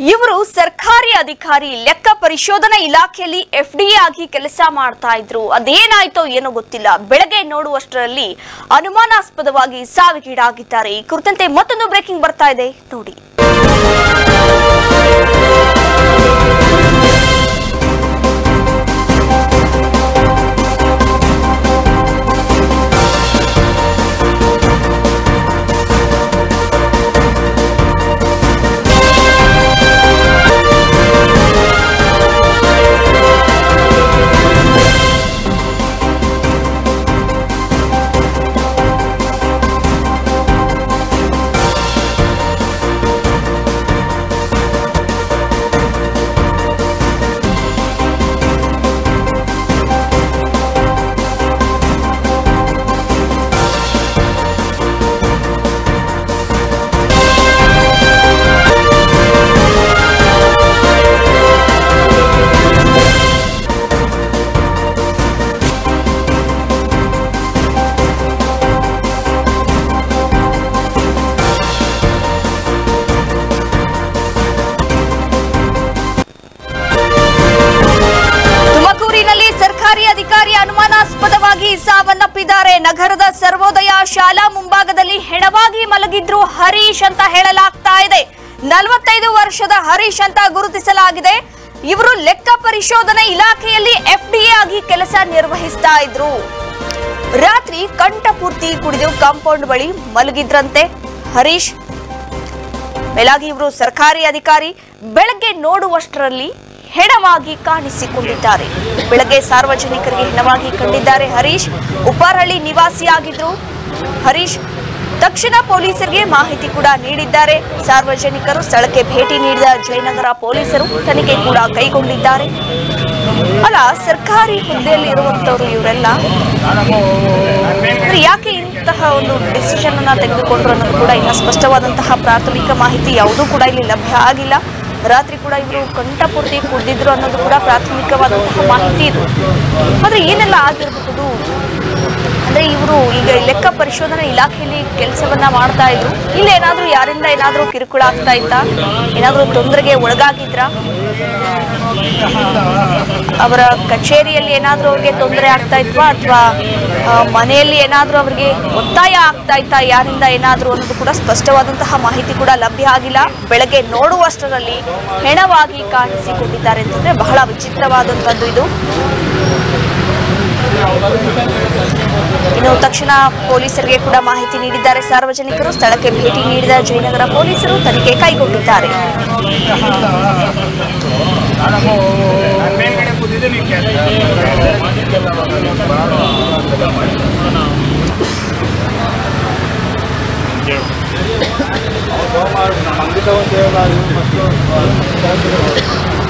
ಇವರು ಸರ್ಕಾರಿ ಅಧಿಕಾರಿ ಲೆಕ್ಕ ಪರಿಶೋಧನಾ ಇಲಾಖೆಯಲ್ಲಿ ಎಫ್ ಡಿ ಆಗಿ ಕೆಲಸ ಮಾಡ್ತಾ ಇದ್ರು ಅದೇನಾಯ್ತೋ ಏನೋ ಗೊತ್ತಿಲ್ಲ ಬೆಳಗ್ಗೆ ನೋಡುವಷ್ಟರಲ್ಲಿ ಅನುಮಾನಾಸ್ಪದವಾಗಿ ಸಾವಿಗೀಡಾಗಿದ್ದಾರೆ ಈ ಕುರಿತಂತೆ ಮತ್ತೊಂದು ಬ್ರೇಕಿಂಗ್ ಬರ್ತಾ ಇದೆ ನೋಡಿ ತುಮಕೂರಿನಲ್ಲಿ ಸರ್ಕಾರಿ ಅಧಿಕಾರಿ ಅನುಮಾನಾಸ್ಪದವಾಗಿ ಸಾವನ್ನಪ್ಪಿದ್ದಾರೆ ನಗರದ ಸರ್ವೋದಯ ಶಾಲಾ ಮುಂಭಾಗದಲ್ಲಿ ಹೆಣವಾಗಿ ಮಲಗಿದ್ರು ಹರೀಶ್ ಅಂತ ಹೇಳಲಾಗ್ತಾ ಇದೆ ನಲವತ್ತೈದು ವರ್ಷದ ಹರೀಶ್ ಅಂತ ಗುರುತಿಸಲಾಗಿದೆ ಇವರು ಲೆಕ್ಕ ಪರಿಶೋಧನೆ ಇಲಾಖೆಯಲ್ಲಿ ಎಫ್ಡಿಎ ಆಗಿ ಕೆಲಸ ನಿರ್ವಹಿಸ್ತಾ ಇದ್ರು ರಾತ್ರಿ ಕಂಠಪೂರ್ತಿ ಕುಡಿದು ಕಾಂಪೌಂಡ್ ಬಳಿ ಮಲಗಿದ್ರಂತೆ ಹರೀಶ್ ಮೇಲಾಗಿ ಇವರು ಸರ್ಕಾರಿ ಅಧಿಕಾರಿ ಬೆಳಗ್ಗೆ ನೋಡುವಷ್ಟರಲ್ಲಿ ಹೆಣವಾಗಿ ಕಾಣಿಸಿಕೊಂಡಿದ್ದಾರೆ ಬೆಳಗ್ಗೆ ಸಾರ್ವಜನಿಕರಿಗೆ ಹೆಣವಾಗಿ ಕಂಡಿದ್ದಾರೆ ಹರೀಶ್ ಉಪ್ಪಾರಹಳ್ಳಿ ನಿವಾಸಿಯಾಗಿದ್ರು ಹರೀಶ್ ತಕ್ಷಣ ಪೊಲೀಸರಿಗೆ ಮಾಹಿತಿ ಕೂಡ ನೀಡಿದ್ದಾರೆ ಸಾರ್ವಜನಿಕರು ಸ್ಥಳಕ್ಕೆ ಭೇಟಿ ನೀಡಿದ ಜಯನಗರ ಪೊಲೀಸರು ತನಿಖೆ ಕೂಡ ಕೈಗೊಂಡಿದ್ದಾರೆ ಅಲ್ಲ ಸರ್ಕಾರಿ ಹುದ್ದೆಯಲ್ಲಿ ಇರುವಂತವ್ರು ಇವರೆಲ್ಲ ಅಂದ್ರೆ ಯಾಕೆ ಇಂತಹ ಒಂದು ಡಿಸಿಷನ್ ಅನ್ನ ತೆಗೆದುಕೊಂಡ್ರು ಅನ್ನೋದು ಕೂಡ ಇನ್ನ ಸ್ಪಷ್ಟವಾದಂತಹ ಪ್ರಾಥಮಿಕ ಮಾಹಿತಿ ಯಾವುದೂ ಕೂಡ ಇಲ್ಲಿ ಲಭ್ಯ ಆಗಿಲ್ಲ ರಾತ್ರಿ ಕೂಡ ಇವರು ಕಂಠಪೂರ್ತಿ ಕುಡಿದಿದ್ರು ಅನ್ನೋದು ಕೂಡ ಪ್ರಾಥಮಿಕವಾದಂತಹ ಮಾಹಿತಿ ಇದು ಆದ್ರೆ ಏನೆಲ್ಲ ಆಗಿರಬಹುದು ಅಂದ್ರೆ ಇವರು ಈಗ ಲೆಕ್ಕ ಪರಿಶೋಧನಾ ಇಲಾಖೆಯಲ್ಲಿ ಕೆಲಸವನ್ನ ಮಾಡ್ತಾ ಇದ್ರು ಇಲ್ಲ ಏನಾದ್ರೂ ಯಾರಿಂದ ಏನಾದ್ರೂ ಕಿರುಕುಳ ಆಗ್ತಾ ಇತ್ತಾ ಏನಾದ್ರೂ ತೊಂದರೆಗೆ ಒಳಗಾಗಿದ್ರ ಅವರ ಕಚೇರಿಯಲ್ಲಿ ಏನಾದ್ರೂ ಅವ್ರಿಗೆ ತೊಂದರೆ ಆಗ್ತಾ ಇತ್ವಾ ಅಥವಾ ಮನೆಯಲ್ಲಿ ಏನಾದ್ರೂ ಅವ್ರಿಗೆ ಒತ್ತಾಯ ಆಗ್ತಾ ಇತ್ತಾ ಯಾರಿಂದ ಏನಾದ್ರೂ ಅನ್ನೋದು ಕೂಡ ಸ್ಪಷ್ಟವಾದಂತಹ ಮಾಹಿತಿ ಕೂಡ ಲಭ್ಯ ಆಗಿಲ್ಲ ಬೆಳಗ್ಗೆ ನೋಡುವಷ್ಟರಲ್ಲಿ ಹೆಣವಾಗಿ ಕಾಣಿಸಿಕೊಂಡಿದ್ದಾರೆ ಅಂತಂದ್ರೆ ಬಹಳ ವಿಚಿತ್ರವಾದಂತದ್ದು ಇದು ಇನ್ನು ತಕ್ಷಣ ಪೊಲೀಸರಿಗೆ ಕೂಡ ಮಾಹಿತಿ ನೀಡಿದ್ದಾರೆ ಸಾರ್ವಜನಿಕರು ಸ್ಥಳಕ್ಕೆ ಭೇಟಿ ನೀಡಿದ ಜಯನಗರ ಪೊಲೀಸರು ತನಿಖೆ ಕೈಗೊಂಡಿದ್ದಾರೆ ಮೇಲ್ಗಡೆ ಕೂತಿದ್ದೀನಿ ನಮ್ಮ ಅಂಗಡಿ ತಗೊಂಡು